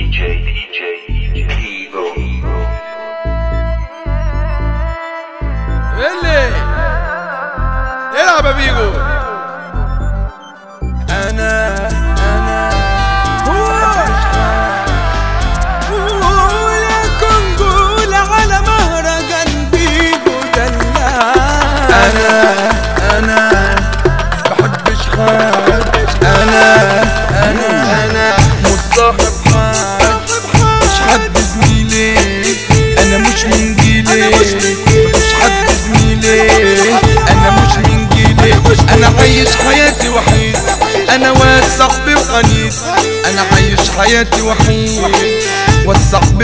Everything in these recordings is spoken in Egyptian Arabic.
DJ, DJ, Eagle. اللي العب يا بيجو انا انا ولكن قول على مهرجان بيجو دلع انا انا بحبش حد انا انا انا مش صاحب حد مش حد زميلي انا مش من جيلي مفيش حد زميلي انا مش من جيلي انا عايش حياتي وحيد انا والصاحبي وحنيد انا عايش حياتي وحيد والصاحبي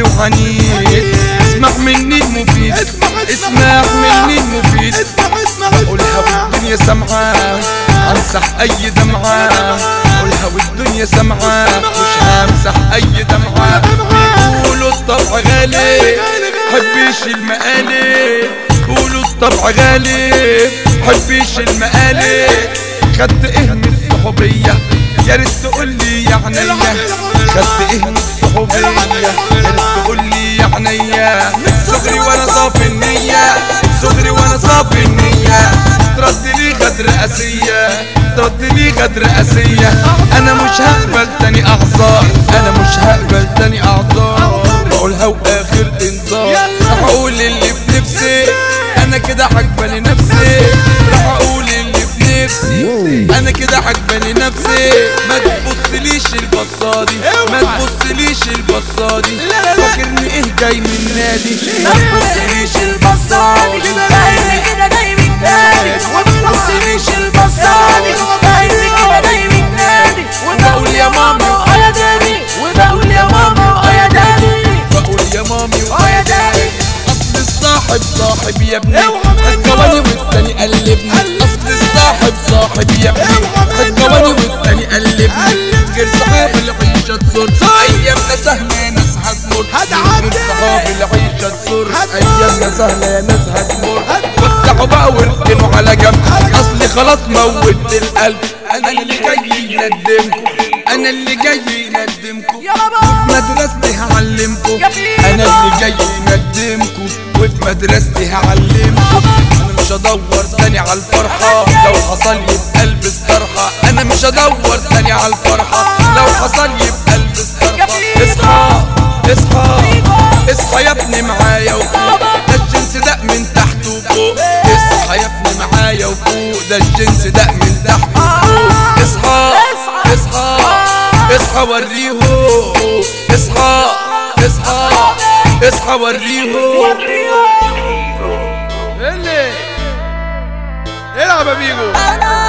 وحنيد اسمع مني المفيد اسمع مني المفيد بقولها والدنيا سمعة همسح اي دمعة بقولها والدنيا سمعة مش همسح اي دمعة بيقولوا الطبع غالي حبيش المقالي بيقولوا الطبع غالي حبيش المقالي خدت ايه من الصحوبية يا ريت تقول لي يا عينيا خدت ايه من الصحوبية يا ريت تقول لي يا عينيا من صغري وانا صافي النية من صغري وانا صافي النية ترد لي غدر قاسية ترد لي غدر قاسية انا مش هقبل تاني اعذار انا مش هقبل تاني اعذار بقولها واخر انذار راح اقول اللي بنفسي انا كده عجباني نفسي راح اقول اللي بنفسي انا كده عجباني نفسي ما تبصليش البصادي ما تبصليش البصادي فاكرني ايه جاي من نادي ما تبصليش البصادي عايز كده جاي من نادي وتبصليش البصادي عايز كده جاي من نادي وبقول يا مامي اه يا دادي وبقول يا ماما اه يا دادي بقول يا مامي اه يا دادي اصل الصاحب صاحب يا ابني الجواني والتاني قلبني اصل الصاحب صاحب يا ابني الجواني والتاني قلبني غير صحاب العيشة تسر ايامنا سهلة يا ناس هتمر غير صحاب العيشة تسر ايامنا سهلة يا ناس هتمر وسعوا بقى واركنوا على جنب اصل خلاص موت القلب انا اللي جاي يندمكم انا اللي جاي يندمكم يا بابا مدرستي هعلمكم يا فيلو. انا اللي جاي يندمكم وفي مدرستي هعلمكم انا مش هدور تاني على الفرحة لو حصل لي في قلبي الطرحة انا مش هدور تاني على الفرحة لو حصل لي في قلبي الطرحة اصحى اصحى اصحى يا ابني معايا وفوق ده الجنس ده من تحت وفوق اصحى يا ابني معايا وفوق ده الجنس ده من تحت وفوق اصحى اصحى اصحى وريهم اصحى اصحى اصحى وريهم اللي العب يا بيجو انا